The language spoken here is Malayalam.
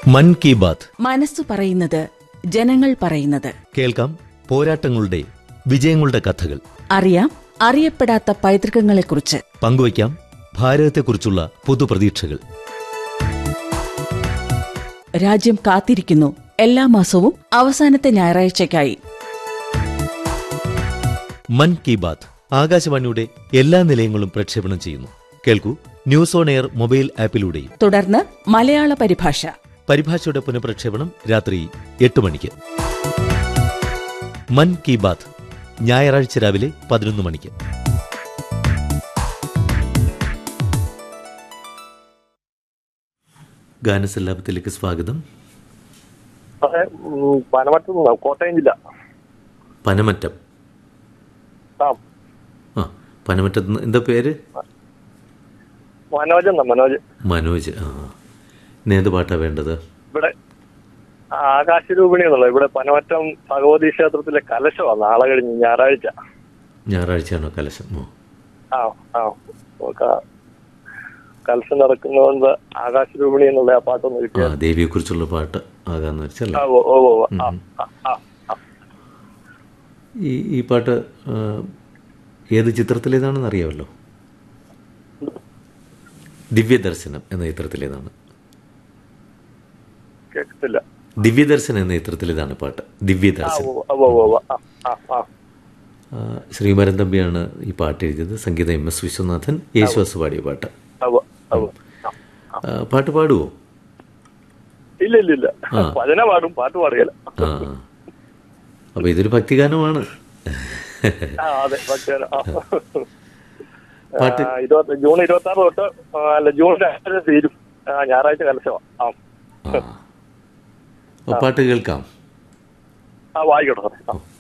മൻ കി ബാത്ത് മനസ്സു പറയുന്നത് ജനങ്ങൾ പറയുന്നത് കേൾക്കാം പോരാട്ടങ്ങളുടെ വിജയങ്ങളുടെ കഥകൾ അറിയാം അറിയപ്പെടാത്ത പൈതൃകങ്ങളെക്കുറിച്ച് പങ്കുവയ്ക്കാം ഭാരതത്തെക്കുറിച്ചുള്ള പുതുപ്രതീക്ഷകൾ രാജ്യം കാത്തിരിക്കുന്നു എല്ലാ മാസവും അവസാനത്തെ ഞായറാഴ്ചയ്ക്കായി മൻ കി ബാത്ത് ആകാശവാണിയുടെ എല്ലാ നിലയങ്ങളും പ്രക്ഷേപണം ചെയ്യുന്നു കേൾക്കൂ ന്യൂസ് ഓൺ എയർ മൊബൈൽ ആപ്പിലൂടെയും തുടർന്ന് മലയാള പരിഭാഷ പരിഭാഷയുടെ പുനഃപ്രക്ഷേപണം രാത്രി എട്ട് മണിക്ക് മൻ കി ബാത്ത് ഞായറാഴ്ച രാവിലെ പതിനൊന്ന് മണിക്ക് ഗാനസല്ലാപത്തിലേക്ക് സ്വാഗതം അതെ ഉം, പനമറ്റത്ത് നിന്നാ, കോട്ടയം ജില്ല പനമറ്റം ആ ആ പനമറ്റത്ത് നിന്ന് എന്താ പേര് മനോജ് എന്നാ മനോജ് മനോജ് ആ ഇന്ന് ഏത് പാട്ടാ വേണ്ടത് ഇവിടെ ആകാശരൂപിണി എന്നുള്ളത് ഇവിടെ പനമറ്റം ഭഗവതി ക്ഷേത്രത്തിലെ കലശമാണ് നാളെ കഴിഞ്ഞ് ഞായറാഴ്ച ഞായറാഴ്ചയാണോ കലശം ഓ ആ ആ നമുക്ക് കലശം നടക്കുന്നതുകൊണ്ട് ആകാശരൂപിണി എന്നുള്ള ആ പാട്ടൊന്ന് ആ കിട്ടിയ ദേവിയെക്കുറിച്ചുള്ള പാട്ട് ആകാന്ന് വെച്ചല്ലേ ആ ഓ ഓ ഓ ആ ആ, ആ ആ ഈ ഈ പാട്ട് ആ, ഏത് ചിത്രത്തിലേതാണെന്ന് അറിയാമല്ലോ ദിവ്യദർശനം എന്ന ചിത്രത്തിലേതാണ് കേട്ടില്ല ദിവ്യദർശനം എന്ന ചിത്രത്തിലേതാണ് പാട്ട് ആ ദിവ്യദർശനം ഓ ഓ ഓ ഓ, ആ ആ ആ ആ, ശ്രീമരൻ തമ്പിയാണ് ഈ പാട്ട് എഴുതിയത് സംഗീതം എം എസ് വിശ്വനാഥൻ യേശുദാസ് പാടിയ പാട്ട് ആ ഓ, ആ ഓ. ആ. ആ, പാട്ട് പാടുവോ ഇല്ല ഇല്ല ഇല്ല ആ. ഭജന പാടും പാട്ട് പാടുകയില്ല ആ അപ്പൊ ഇതൊരു ഭക്തിഗാനമാണ് ആ അതെ പക്ഷേ ആ. പാട്ട് ആ, ഇരുപത്തി ജൂൺ ഇരുപത്തി ആറ് തൊട്ട് ആ, അല്ല ജൂൺ രണ്ടിന് തീരും ആ, ഞായറാഴ്ച കലശമാണ് ആ ആ അപ്പൊ പാട്ട് കേൾക്കാം ആ വായിക്കട്ടെ സാറേ ആ